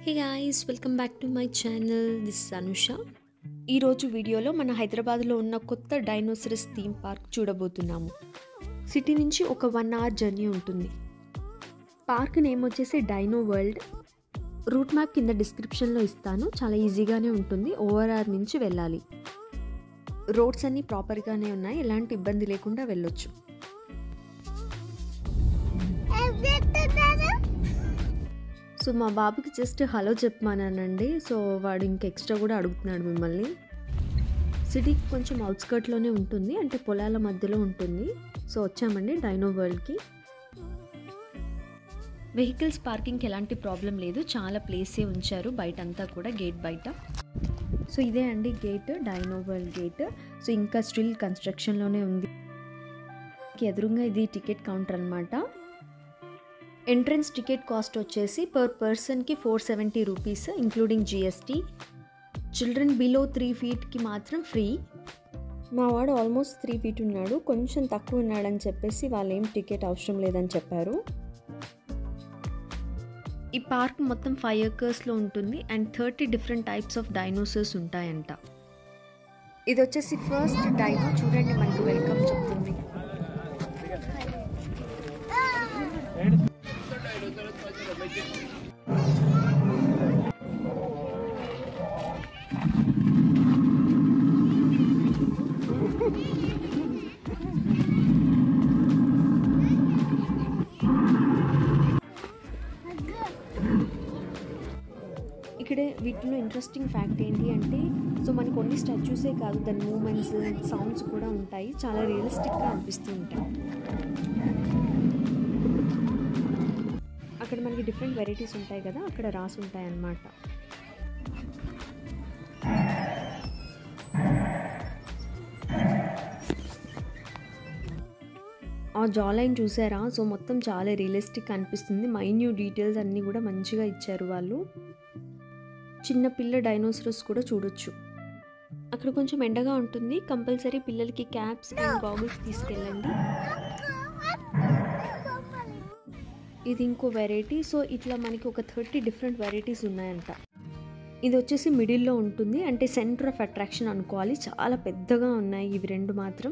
hey guys welcome back to my channel this Anusha ఈరోజు వీడియోలో మన హైదరాబాద్లో ఉన్న కొత్త డైనోసరస్ థీమ్ పార్క్ చూడబోతున్నాము సిటీ నుంచి ఒక వన్ అవర్ జర్నీ ఉంటుంది పార్క్ నేమ్ వచ్చేసి డైనో వరల్డ్ రూట్ మ్యాప్ కింద డిస్క్రిప్షన్లో ఇస్తాను చాలా ఈజీగానే ఉంటుంది ఓవరార్ నుంచి వెళ్ళాలి రోడ్స్ అన్నీ ప్రాపర్గానే ఉన్నాయి ఎలాంటి ఇబ్బంది లేకుండా వెళ్ళొచ్చు సో మా బాబుకి జస్ట్ హలో చెప్పమానండి సో వాడు ఇంక ఎక్స్ట్రా కూడా అడుగుతున్నాడు మిమ్మల్ని సిటీకి కొంచెం అవుట్స్కర్ట్లోనే ఉంటుంది అంటే పొలాల మధ్యలో ఉంటుంది సో వచ్చామండి డైనో వరల్డ్కి వెహికల్స్ పార్కింగ్కి ఎలాంటి ప్రాబ్లం లేదు చాలా ప్లేసే ఉంచారు బయట అంతా కూడా గేట్ బయట సో ఇదే అండి gate dino world gate so ఇంకా స్టిల్ కన్స్ట్రక్షన్లోనే ఉంది ఎదురుగా ఇది టికెట్ కౌంటర్ అనమాట ఎంట్రన్స్ టికెట్ కాస్ట్ వచ్చేసి పర్ పర్సన్కి four seventy rupees including GST children below three ఫీట్కి మాత్రం ఫ్రీ మా వాడు ఆల్మోస్ట్ త్రీ ఫీట్ ఉన్నాడు కొంచెం తక్కువ ఉన్నాడని చెప్పేసి వాళ్ళు ఏం టికెట్ అవసరం లేదని చెప్పారు ఈ పార్క్ మొత్తం ఫైవ్ ఎకర్స్లో ఉంటుంది and thirty different types of dinosaurs ఉంటాయంట ఇది వచ్చేసి ఫస్ట్ డైనో చూడండి మనకు వెల్కమ్ చెప్తుంది ఇక్కడే వీటిలో ఇంట్రెస్టింగ్ ఫ్యాక్ట్ ఏంటి అంటే సో మనకు కొన్ని స్టాచ్యూసే కాదు దాని మూమెంట్స్ సౌండ్స్ కూడా ఉంటాయి చాలా రియలిస్టిక్గా అనిపిస్తూ ఉంటాయి అక్కడ మనకి డిఫరెంట్ వెరైటీస్ ఉంటాయి కదా అక్కడ రాసి ఉంటాయి అన్నమాట ఆ జా లైన్ చూసారా సో మొత్తం చాలా రియలిస్టిక్ అనిపిస్తుంది మైన్యూ డీటెయిల్స్ అన్నీ కూడా మంచిగా ఇచ్చారు వాళ్ళు చిన్న పిల్ల డైనోసరస్ కూడా చూడొచ్చు అక్కడ కొంచెం ఎండగా ఉంటుంది కంపల్సరీ పిల్లలకి క్యాప్స్ అండ్ గాగుల్స్ తీసుకెళ్ళండి ఇది ఇంకో వెరైటీ సో ఇట్లా మనకి ఒక థర్టీ డిఫరెంట్ వెరైటీస్ ఉన్నాయంట ఇది వచ్చేసి మిడిల్లో ఉంటుంది అంటే సెంటర్ ఆఫ్ అట్రాక్షన్ అనుకోవాలి చాలా పెద్దగా ఉన్నాయి ఇవి రెండు మాత్రం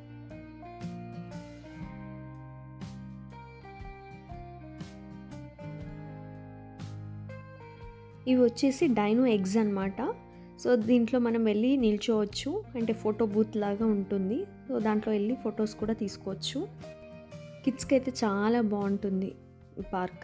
ఇవి వచ్చేసి డైనో ఎగ్స్ అనమాట సో దీంట్లో మనం వెళ్ళి నిల్చోవచ్చు అంటే ఫోటో బూత్ లాగా ఉంటుంది సో దాంట్లో వెళ్ళి ఫొటోస్ కూడా తీసుకోవచ్చు కిడ్స్కి అయితే చాలా బాగుంటుంది ఈ పార్క్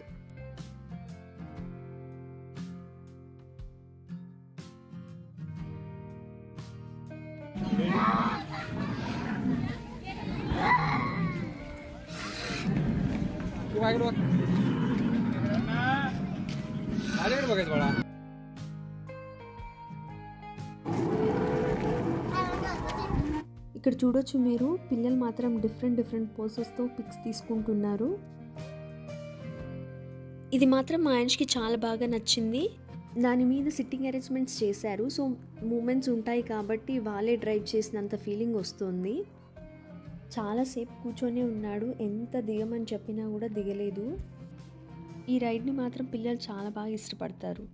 आलेकडे बघायचं बाळा ఇక్కడ చూడొచ్చు మీరు పిల్లలు మాత్రం డిఫరెంట్ డిఫరెంట్ పోసెస్తో పిక్స్ తీసుకుంటున్నారు ఇది మాత్రం మా ఆయనకి చాలా బాగా నచ్చింది దాని మీద సిట్టింగ్ అరేంజ్మెంట్స్ చేశారు సో మూమెంట్స్ ఉంటాయి కాబట్టి వాళ్ళే డ్రైవ్ చేసినంత ఫీలింగ్ వస్తుంది చాలాసేపు కూర్చొని ఉన్నాడు ఎంత దిగమని చెప్పినా కూడా దిగలేదు ఈ రైడ్ని మాత్రం పిల్లలు చాలా బాగా ఇష్టపడతారు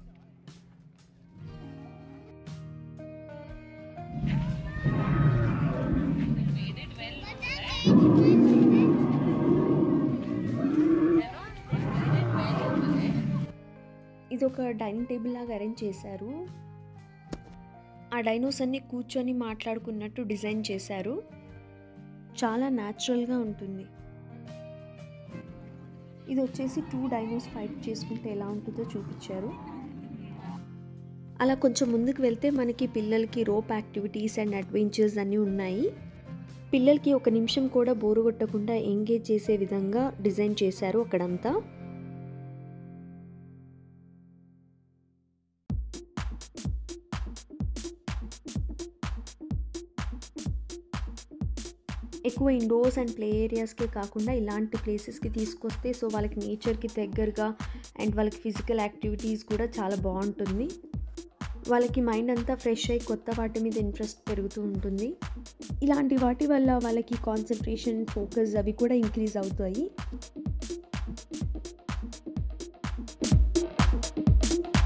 ఇది ఒక డైనింగ్ టేబుల్ లాగా అరేంజ్ చేశారు ఆ డైనోస్ అన్ని కూర్చొని మాట్లాడుకున్నట్టు డిజైన్ చేశారు చాలా న్యాచురల్గా ఉంటుంది ఇది వచ్చేసి టూ డైనోస్ ఫైట్ చేసుకుంటే ఎలా ఉంటుందో చూపించారు అలా కొంచెం ముందుకు వెళ్తే మనకి పిల్లలకి రోప్ యాక్టివిటీస్ అండ్ అడ్వెంచర్స్ అన్నీ ఉన్నాయి పిల్లలకి ఒక నిమిషం కూడా బోరు కొట్టకుండా ఎంగేజ్ చేసే విధంగా డిజైన్ చేశారు అక్కడంతా ఎక్కువ ఇండోర్స్ అండ్ ప్లే ఏరియాస్కే కాకుండా ఇలాంటి ప్లేసెస్కి తీసుకొస్తే సో వాళ్ళకి నేచర్కి దగ్గరగా అండ్ వాళ్ళకి ఫిజికల్ యాక్టివిటీస్ కూడా చాలా బాగుంటుంది వాళ్ళకి మైండ్ అంతా ఫ్రెష్ అయ్యి కొత్త వాటి మీద ఇంట్రెస్ట్ పెరుగుతూ ఉంటుంది ఇలాంటి వాటి వల్ల వాళ్ళకి కాన్సన్ట్రేషన్ ఫోకస్ అవి కూడా ఇంక్రీజ్ అవుతాయి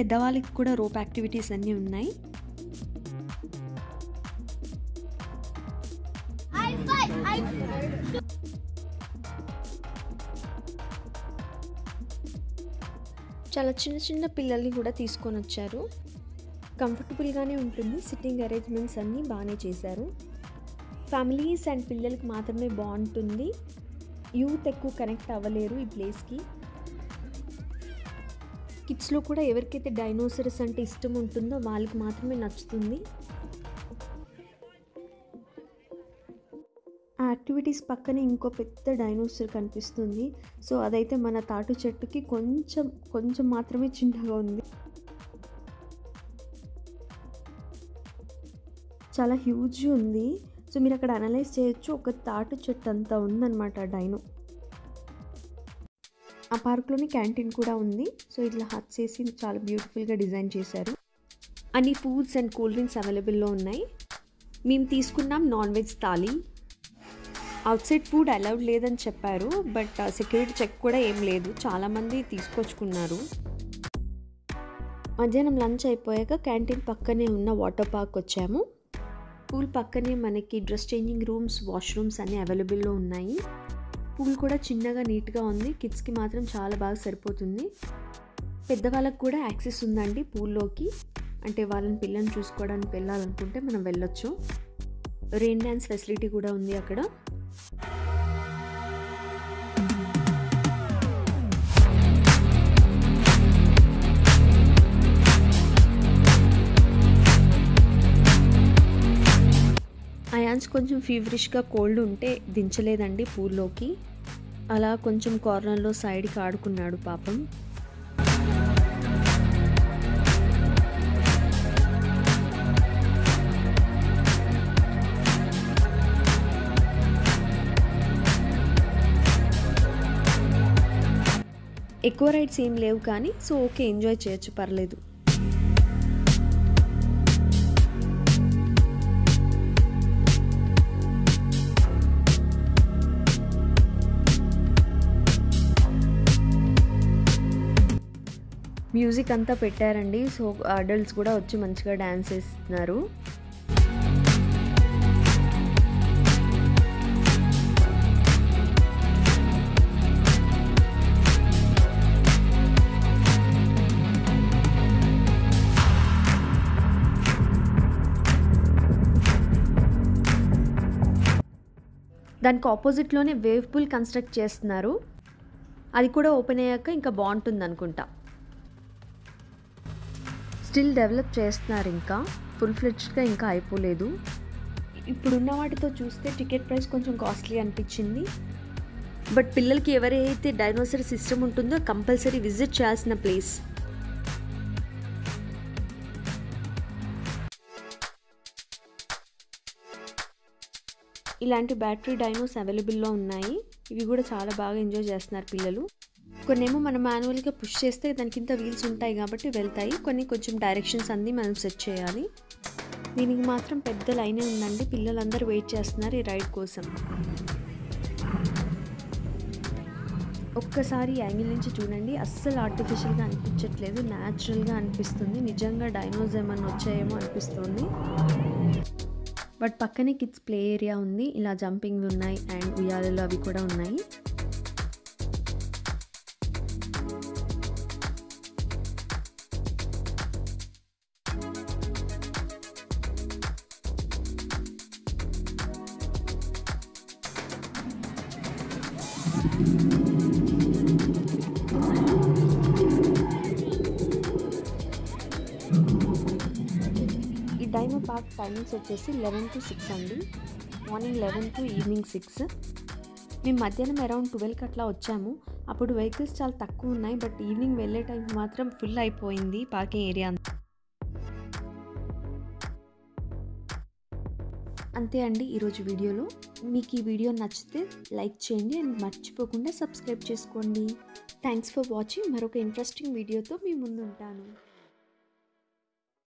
పెద్దవాళ్ళకి కూడా రోప్ యాక్టివిటీస్ అన్నీ ఉన్నాయి చాలా చిన్న చిన్న పిల్లల్ని కూడా తీసుకొని వచ్చారు కంఫర్టబుల్గానే ఉంటుంది సిట్టింగ్ అరేంజ్మెంట్స్ అన్నీ బాగానే చేశారు ఫ్యామిలీస్ అండ్ పిల్లలకి మాత్రమే బాగుంటుంది యూత్ ఎక్కువ కనెక్ట్ అవ్వలేరు ఈ ప్లేస్కి కిడ్స్లో కూడా ఎవరికైతే డైనోసరస్ అంటే ఇష్టం ఉంటుందో వాళ్ళకి మాత్రమే నచ్చుతుంది ఆ యాక్టివిటీస్ పక్కనే ఇంకో పెద్ద డైనోసర్ కనిపిస్తుంది సో అదైతే మన తాటు చెట్టుకి కొంచెం కొంచెం మాత్రమే చిన్నగా ఉంది చాలా హ్యూజ్ ఉంది సో మీరు అక్కడ అనలైజ్ చేయొచ్చు ఒక తాటు చెట్టు అంతా ఉందన్నమాట డైనో ఆ పార్క్లోనే క్యాంటీన్ కూడా ఉంది సో ఇట్లా హట్ చేసి చాలా బ్యూటిఫుల్గా డిజైన్ చేశారు అన్ని ఫుడ్స్ అండ్ కూల్ డ్రింక్స్ అవైలబుల్లో ఉన్నాయి మేము తీసుకున్నాం non veg thali outside food allowed లేదని చెప్పారు బట్ సెక్యూరిటీ చెక్ కూడా ఏం లేదు చాలామంది తీసుకొచ్చుకున్నారు మధ్యాహ్నం లంచ్ అయిపోయాక క్యాంటీన్ పక్కనే ఉన్న వాటర్ పార్క్ వచ్చాము పూల్ పక్కనే మనకి డ్రెస్ చేంజింగ్ రూమ్స్ వాష్రూమ్స్ అన్నీ అవైలబుల్లో ఉన్నాయి పూల్ కూడా చిన్నగా నీట్గా ఉంది కిడ్స్కి మాత్రం చాలా బాగా సరిపోతుంది పెద్దవాళ్ళకి కూడా యాక్సెస్ ఉందండి పూల్లోకి అంటే వాళ్ళని పిల్లల్ని చూసుకోవడానికి వెళ్ళాలనుకుంటే మనం వెళ్ళొచ్చు రెయిన్ డ్యాన్స్ ఫెసిలిటీ కూడా ఉంది అక్కడ అయాన్స్ కొంచెం ఫీవరిష్గా కోల్డ్ ఉంటే దించలేదండి పూల్లోకి అలా కొంచెం కార్నర్లో సైడ్కి ఆడుకున్నాడు పాపం ఎక్కువ రైడ్స్ ఏం లేవు కానీ సో ఓకే ఎంజాయ్ చేయొచ్చు పర్లేదు మ్యూజిక్ అంతా పెట్టారండి సో అడల్ట్స్ కూడా వచ్చి మంచిగా డ్యాన్స్ చేస్తున్నారు దానికి ఆపోజిట్లోనే వేవ్ పూల్ కన్స్ట్రక్ట్ చేస్తున్నారు అది కూడా ఓపెన్ అయ్యాక ఇంకా బాగుంటుంది అనుకుంటా స్టిల్ డెవలప్ చేస్తున్నారు ఇంకా ఫుల్ ఫ్లెడ్జ్గా ఇంకా అయిపోలేదు ఇప్పుడున్న వాటితో చూస్తే టికెట్ ప్రైస్ కొంచెం కాస్ట్లీ అనిపించింది బట్ పిల్లలకి ఎవరైతే డైనోసర్ సిస్టమ్ ఉంటుందో కంపల్సరీ విజిట్ చేయాల్సిన ప్లేస్ ఇలాంటి బ్యాటరీ డైనోస్ అవైలబుల్లో ఉన్నాయి ఇవి కూడా చాలా బాగా ఎంజాయ్ చేస్తున్నారు పిల్లలు కొన్నేమో మనం మాన్యువల్గా పుష్ చేస్తే దాని కింద వీల్స్ ఉంటాయి కాబట్టి వెళ్తాయి కొన్ని కొంచెం డైరెక్షన్స్ అన్నీ మనం సెట్ చేయాలి దీనికి మాత్రం పెద్ద లైనే ఉందండి పిల్లలందరూ వెయిట్ చేస్తున్నారు ఈ రైడ్ కోసం ఒక్కసారి యాంగిల్ నుంచి చూడండి అస్సలు ఆర్టిఫిషియల్గా అనిపించట్లేదు న్యాచురల్గా అనిపిస్తుంది నిజంగా డైనోస్ ఏమన్నా వచ్చాయేమో అనిపిస్తుంది బట్ పక్కనే కిడ్స్ ప్లే ఏరియా ఉంది ఇలా జంపింగ్ ఉన్నాయి అండ్ ఉయ్యాలలు అవి కూడా ఉన్నాయి ఈ డైనో పార్క్ టైమింగ్స్ వచ్చేసి లెవెన్ టు సిక్స్ అండి morning eleven to evening six మేము మధ్యాహ్నం అరౌండ్ ట్వెల్వ్కి అట్లా వచ్చాము అప్పుడు వెహికల్స్ చాలా తక్కువ ఉన్నాయి బట్ ఈవినింగ్ వెళ్ళే టైం మాత్రం ఫుల్ అయిపోయింది పార్కింగ్ ఏరియా అంతా అంతే అండి ఈరోజు వీడియోలో మీకు ఈ వీడియో నచ్చితే లైక్ చేయండి అండ్ మర్చిపోకుండా సబ్స్క్రైబ్ చేసుకోండి థ్యాంక్స్ ఫర్ వాచింగ్ మరొక ఇంట్రెస్టింగ్ వీడియోతో మీ ముందు ఉంటాను